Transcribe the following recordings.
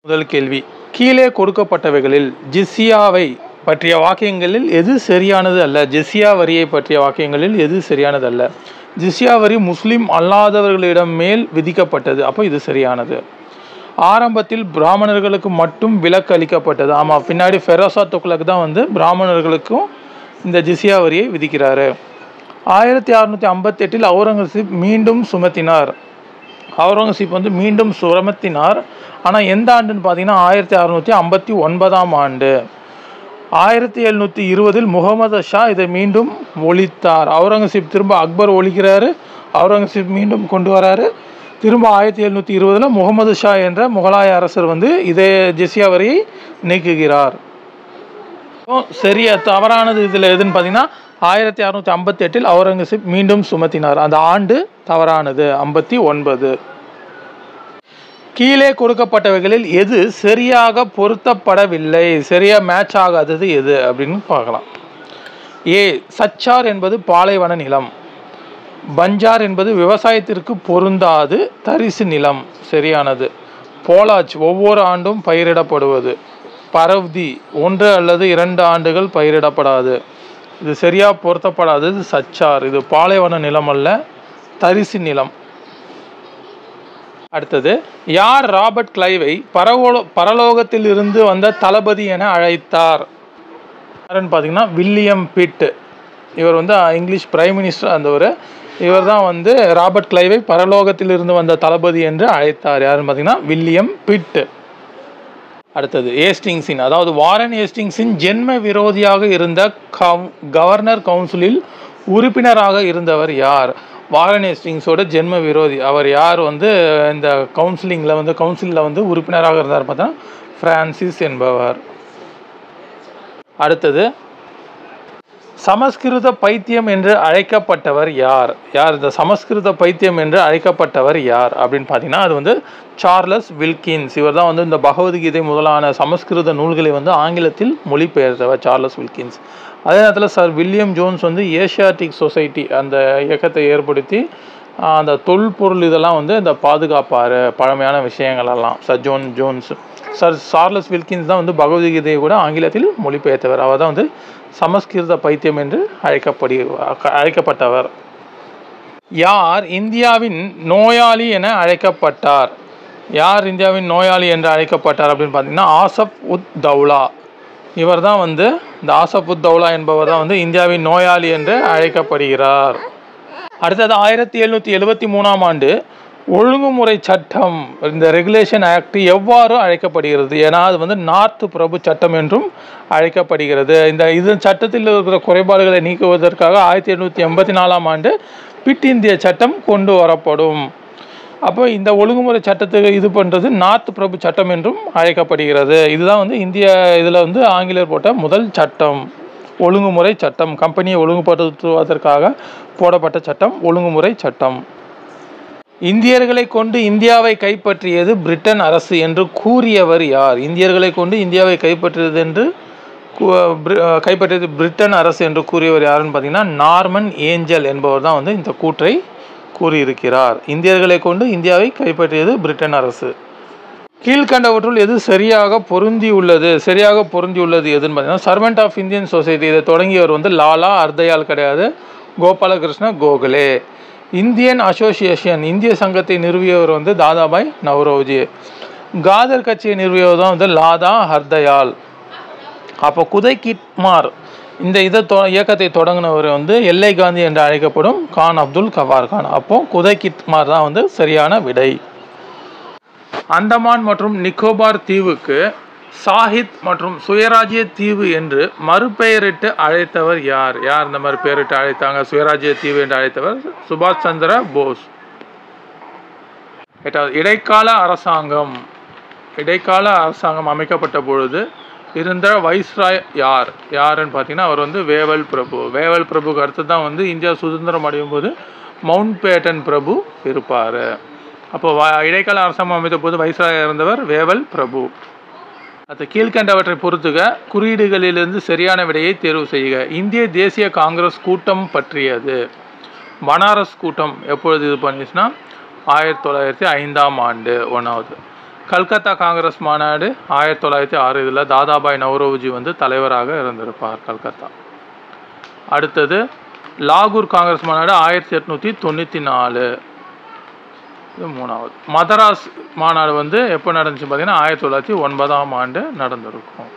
முதல் கேள்வி கீழே கொடுக்கப்பட்டவைகளில் ஜிஸ்யாவை பற்றிய வாக்கியங்களில் எது சரியானது அல்ல ஜிஸ்யா வரியை பற்றிய வாக்கியங்களில் எது சரியானது அல்ல ஜிஸ்யா வரி முஸ்லிம் அல்லாதவர்களிடம் மேல் விதிக்கப்பட்டது அப்போ இது சரியானது ஆரம்பத்தில் பிராமணர்களுக்கு மட்டும் விலக்கு அளிக்கப்பட்டது ஆமாம் பின்னாடி ஃபெரோசா துக்ளக் தான் வந்து பிராமணர்களுக்கும் இந்த ஜிஸ்யா வரியை விதிக்கிறாரு ஆயிரத்தி அறுநூற்றி ஐம்பத்தெட்டில் அவுரங்கசீப் மீண்டும் சுமத்தினார் அவுரங்கசீப் வந்து மீண்டும் சுமத்தினார் ஆனால் எந்த ஆண்டுன்னு பார்த்தீங்கன்னா ஆயிரத்தி அறுநூற்றி ஐம்பத்தி ஒன்பதாம் ஆண்டு ஆயிரத்தி எழுநூற்றி இருபதில் முகமது ஷா இதை மீண்டும் ஒழித்தார் அவுரங்கசீப் திரும்ப அக்பர் ஒழிக்கிறாரு அவுரங்கசீப் மீண்டும் கொண்டு வராரு திரும்ப ஆயிரத்தி எழுநூற்றி இருபதில் முகமது ஷா என்ற முகலாய அரசர் வந்து இதே ஜிஸ்யா வரியை நீக்குகிறார் இப்போ சரியா தவறானது இதில் எதுன்னு பார்த்தீங்கன்னா ஆயிரத்தி அறுநூற்றி ஐம்பத்தி எட்டில் அவுரங்கசீப் மீண்டும் சுமத்தினார் அந்த ஆண்டு தவறானது ஐம்பத்தி ஒன்பது கீழே கொடுக்கப்பட்டவைகளில் எது சரியாக பொருத்தப்படவில்லை சரியா மேட்ச் ஆகாதது எது அப்படின்னு பார்க்கலாம் ஏ சச்சார் என்பது பாலைவன நிலம் பஞ்சார் என்பது விவசாயத்திற்கு பொருந்தாது தரிசு நிலம் சரியானது போலாச் ஒவ்வொரு ஆண்டும் பயிரிடப்படுவது பரவ்தி ஒன்று அல்லது இரண்டு ஆண்டுகள் பயிரிடப்படாது இது சரியா பொருத்தப்படாதது சச்சார் இது பாலைவன நிலம் அல்ல தரிசு நிலம் அடுத்தது யார் ராபர்ட் கிளைவை பரவோல பரலோகத்தில் இருந்து வந்த தளபதி என அழைத்தார் யாருன்னு பார்த்தீங்கன்னா வில்லியம் பிட் இவர் வந்து இங்கிலீஷ் பிரைம் மினிஸ்டர் அந்தவர் இவர் தான் வந்து ராபர்ட் கிளைவை பரலோகத்தில் இருந்து வந்த தளபதி என்று அழைத்தார் யாருன்னு பார்த்தீங்கன்னா வில்லியம் பிட் அடுத்தது ஏஸ்டிங்ஸின் அதாவது வாரன் ஏஸ்டிங்ஸின் ஜென்ம விரோதியாக இருந்த கவ்- கவர்னர் கவுன்சிலில் உறுப்பினராக இருந்தவர் யார் வாரன் ஏஸ்டிங்ஸோட ஜென்ம விரோதி அவர் யார் வந்து இந்த கவுன்சிலிங்கில் வந்து கவுன்சிலில் வந்து உறுப்பினராக இருந்தார் பார்த்தா பிரான்சிஸ் என்பவர் அடுத்தது சமஸ்கிருத பைத்தியம் என்று அழைக்கப்பட்டவர் யார் யார் இந்த சமஸ்கிருத பைத்தியம் என்று அழைக்கப்பட்டவர் யார் அப்படின்னு பார்த்தீங்கன்னா அது வந்து சார்லஸ் வில்கின்ஸ் இவர் தான் வந்து இந்த பகவத்கீதை முதலான சமஸ்கிருத நூல்களை வந்து ஆங்கிலத்தில் மொழிபெயர்த்தவர் சார்லஸ் வில்கின்ஸ் அதே நேரத்தில் சார் வில்லியம் ஜோன்ஸ் வந்து ஏஷியாட்டிக் சொசைட்டி அந்த இயக்கத்தை ஏற்படுத்தி ஆஹ், அந்த தொல்பொருள் இதெல்லாம் வந்து இந்த பாதுகாப்பார் பழமையான விஷயங்கள் எல்லாம் sir Jon Jones sir Charles Wilkins தான் வந்து பகவத்கீதையை கூட ஆங்கிலத்தில் மொழிபெயர்த்தவர் அவர் தான் வந்து சமஸ்கிருத பைத்தியம் என்று அழைக்கப்படி அழைக்கப்பட்டவர் யார் இந்தியாவின் நோயாளி என அழைக்கப்பட்டார் யார் இந்தியாவின் நோயாளி என்று அழைக்கப்பட்டார் அப்படின்னு பார்த்தீங்கன்னா ஆசப் உத் தௌலா இவர் தான் வந்து இந்த ஆசப் உத் தௌலா என்பவர் தான் வந்து இந்தியாவின் நோயாளி என்று அழைக்கப்படுகிறார் அடுத்தது ஆயிரத்தி எழுநூற்றி எழுபத்தி மூணாம் ஆண்டு ஒழுங்குமுறை சட்டம் இந்த ரெகுலேஷன் ஆக்ட் எவ்வாறு அழைக்கப்படுகிறது ஏன்னா அது வந்து நார்த் பிரபு சட்டம் என்றும் அழைக்கப்படுகிறது இந்த இது சட்டத்தில் இருக்கிற குறைபாடுகளை நீக்குவதற்காக ஆயிரத்தி எண்ணூற்றி எண்பத்தி நாலாம் ஆண்டு பிட் இந்திய சட்டம் கொண்டு வரப்படும் அப்போ இந்த ஒழுங்குமுறை சட்டத்துக்கு இது பண்ணுறது நார்த் பிரபு சட்டம் என்றும் அழைக்கப்படுகிறது இதுதான் வந்து இந்திய இதில் வந்து ஆங்கிலேயர் போட்ட முதல் சட்டம் ஒழுங்குமுறை சட்டம் கம்பெனியை ஒழுங்குபடுத்துவதற்காக போடப்பட்ட சட்டம் ஒழுங்குமுறை சட்டம் இந்தியர்களை கொண்டு இந்தியாவை கைப்பற்றியது பிரிட்டன் அரசு என்று கூறியவர் யார் இந்தியர்களை கொண்டு இந்தியாவை கைப்பற்றியது என்று கூ- பிரி- அஹ் கைப்பற்றியது பிரிட்டன் அரசு என்று கூறியவர் யாருன்னு பார்த்தீங்கன்னா நார்மன் ஏஞ்சல் என்பவர் தான் வந்து இந்த கூற்றை கூறியிருக்கிறார் இந்தியர்களை கொண்டு இந்தியாவை கைப்பற்றியது பிரிட்டன் அரசு கீழ்கண்டவற்றுள் எது சரியாக பொருந்தி உள்ளது சரியாக பொருந்தி உள்ளது எதுன்னு பார்த்தீங்கன்னா சர்வெண்ட் ஆஃப் இந்தியன் சொசைட்டி இதை தொடங்கியவர் வந்து லாலா அர்தயால் கிடையாது கோபாலகிருஷ்ண கோகலே இந்தியன் அசோசியேஷன் இந்திய சங்கத்தை நிறுவியவர் வந்து தாதாபாய் நவ்ரோஜி காதர் கட்சியை நிறுவியவர் தான் வந்து லாதா ஹர்தயால் அப்போ குதை கிட்மார் இந்த இதை தொ இயக்கத்தை தொடங்கினவர் வந்து எல்லை காந்தி என்று அழைக்கப்படும் கான் அப்துல் கவார் கான் அப்போ குதை கிட்மார் தான் வந்து சரியான விடை அந்தமான் மற்றும் நிக்கோபார் தீவுக்கு சாஹித் மற்றும் சுயராஜ்ய தீவு என்று மறுபெயரிட்டு அழைத்தவர் யார் யார் இந்த மாதிரி பெயரிட்டு அழைத்தாங்க சுயராஜ்ய தீவு என்று அழைத்தவர் சுபாஷ் சந்திர போஸ் எட்டாவது இடைக்கால அரசாங்கம் இடைக்கால அரசாங்கம் அமைக்கப்பட்ட பொழுது இருந்த வைஸ்ராய் யார் யாருன்னு பார்த்தீங்கன்னா அவர் வந்து வேவல் பிரபு வேவல் பிரபுக்கு அடுத்து தான் வந்து இந்தியா சுதந்திரம் அடையும் போது மவுண்ட் பேட்டன் பிரபு இருப்பார் அப்போ வ- இடைக்கால அரசாங்கம் அமைத்த போது வைஸ்ராய் இருந்தவர் வேவல் பிரபு அது கீழ்கண்டவற்றை பொறுத்துக குறியீடுகளிலிருந்து சரியான விடையை தேர்வு செய்க இந்திய தேசிய காங்கிரஸ் கூட்டம் பற்றியது பனாரஸ் கூட்டம் எப்பொழுது இது பண்ணிச்சுன்னா ஆயிரத்தி தொள்ளாயிரத்தி ஐந்தாம் ஆண்டு ஒன்றாவது கல்கத்தா காங்கிரஸ் மாநாடு ஆயிரத்தி தொள்ளாயிரத்தி ஆறு இதில் தாதாபாய் நவ்ரோஜி வந்து தலைவராக இருந்திருப்பார் கல்கத்தா அடுத்தது லாகூர் காங்கிரஸ் மாநாடு ஆயிரத்தி எட்நூற்றி தொண்ணூற்றி நாலு இது மூணாவது மதராஸ் மாநாடு வந்து எப்போ நடந்துச்சு பார்த்தீங்கன்னா ஆயிரத்தி தொள்ளாயிரத்தி ஒன்பதாம் ஆண்டு நடந்திருக்கும்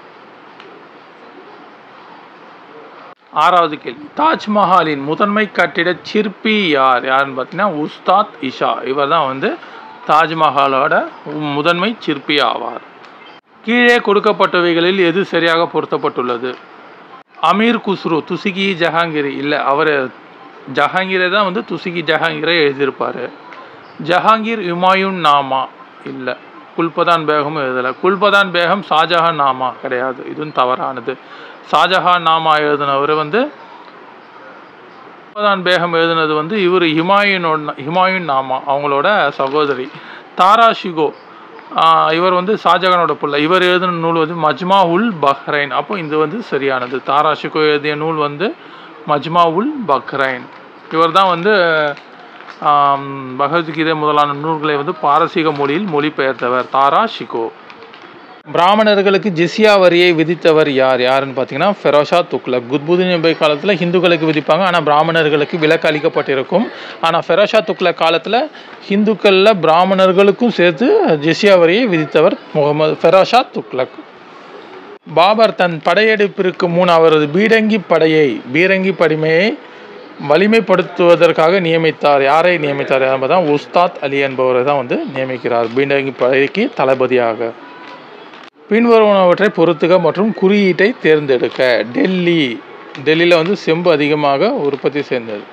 ஆறாவது கேள்வி தாஜ்மஹாலின் முதன்மை கட்டிட சிற்பி யார் யாருன்னு பார்த்தீங்கன்னா உஸ்தாத் இஷா இவர் தான் வந்து தாஜ்மஹாலோட முதன்மை சிற்பி ஆவார் கீழே கொடுக்கப்பட்டவைகளில் எது சரியாக பொருத்தப்பட்டுள்ளது அமீர் குஸ்ரு துசிகி ஜஹாங்கீர் இல்லை அவர் ஜஹாங்கீரை தான் வந்து துசிகி ஜஹாங்கீரை எழுதியிருப்பார் ஜஹாங்கீர் இமாயுன் நாமா இல்லை குல்பதான் பேகம் எழுதலை குல்பதான் பேகம் ஷாஜஹான் நாமா கிடையாது இதுவும் தவறானது ஷாஜஹான் நாமா எழுதினவர் வந்து குல்பதான் பேகம் எழுதினது வந்து இவர் ஹிமாயூனோட ஹிமாயூன் நாமா அவங்களோட சகோதரி தாரா ஷிகோ ஆஹ் இவர் வந்து ஷாஜகானோட பிள்ளை இவர் எழுதின நூல் வந்து மஜ்மா உல் பஹ்ரைன் அப்போ இது வந்து சரியானது தாரா ஷிகோ எழுதிய நூல் வந்து மஜ்மா உல் பஹ்ரைன் இவர் தான் வந்து ஆம், பகவத்கீதை முதலான நூல்களை வந்து பாரசீக மொழியில் மொழிபெயர்த்தவர் தாரா ஷிகோ பிராமணர்களுக்கு ஜிஸ்யா வரியை விதித்தவர் யார் யாருன்னு பார்த்தீங்கன்னா ஃபெரோஷா துக்ளக் குத்புதீன் நபி காலத்தில் ஹிந்துக்களுக்கு விதிப்பாங்க ஆனால் பிராமணர்களுக்கு விலக்கு அளிக்கப்பட்டிருக்கும் ஆனால் ஃபெரோஷா துக்ளக் காலத்தில் ஹிந்துக்களில் பிராமணர்களுக்கும் சேர்த்து ஜிஸ்யா வரியை விதித்தவர் முகமது ஃபெரோஷா துக்ளக் பாபர் தன் படையெடுப்பிற்கு முன் அவரது பீரங்கி படையை பீரங்கி படைமையை வலிமைப்படுத்துவதற்காக நியமித்தார் யாரை நியமித்தார் யார் தான் உஸ்தாத் அலி என்பவரை தான் வந்து நியமிக்கிறார் பீரங்கி படைக்கு தளபதியாக பின்வருவனவற்றை பொறுத்துக மற்றும் குறியீட்டை தேர்ந்தெடுக்க டெல்லி டெல்லியில் வந்து செம்பு அதிகமாக உற்பத்தி செய்தது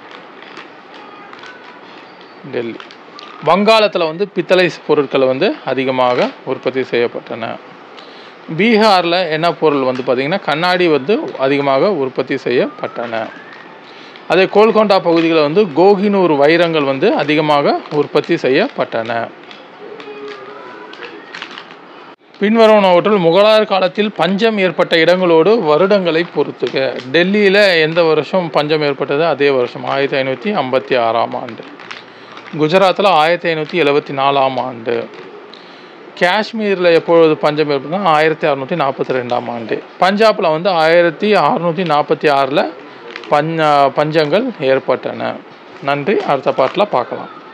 டெல்லி வங்காளத்தில் வந்து பித்தளை பொருட்கள் வந்து அதிகமாக உற்பத்தி செய்யப்பட்டன பீகாரில் என்ன பொருள் வந்து பார்த்திங்கன்னா கண்ணாடி வந்து அதிகமாக உற்பத்தி செய்யப்பட்டன அதே கோல்கொண்டா பகுதிகளில் வந்து கோகினூர் வைரங்கள் வந்து அதிகமாக உற்பத்தி செய்யப்பட்டன பின்வருவனவற்றில் முகலாயர் காலத்தில் பஞ்சம் ஏற்பட்ட இடங்களோடு வருடங்களை பொறுத்துக டெல்லியில் எந்த வருஷம் பஞ்சம் ஏற்பட்டது அதே வருஷம் ஆயிரத்தி ஐநூற்றி ஐம்பத்தி ஆறாம் ஆண்டு குஜராத்தில் ஆயிரத்தி ஐநூற்றி எழுபத்தி நாலாம் ஆண்டு காஷ்மீரில் எப்பொழுது பஞ்சம் ஏற்பட்டதுன்னா ஆயிரத்தி அறநூற்றி நாற்பத்தி ரெண்டாம் ஆண்டு பஞ்சாபில் வந்து ஆயிரத்தி அறநூற்றி நாற்பத்தி ஆறில் பஞ்ச பஞ்சங்கள் ஏற்பட்டன நன்றி அடுத்த பாட்டில் பார்க்கலாம்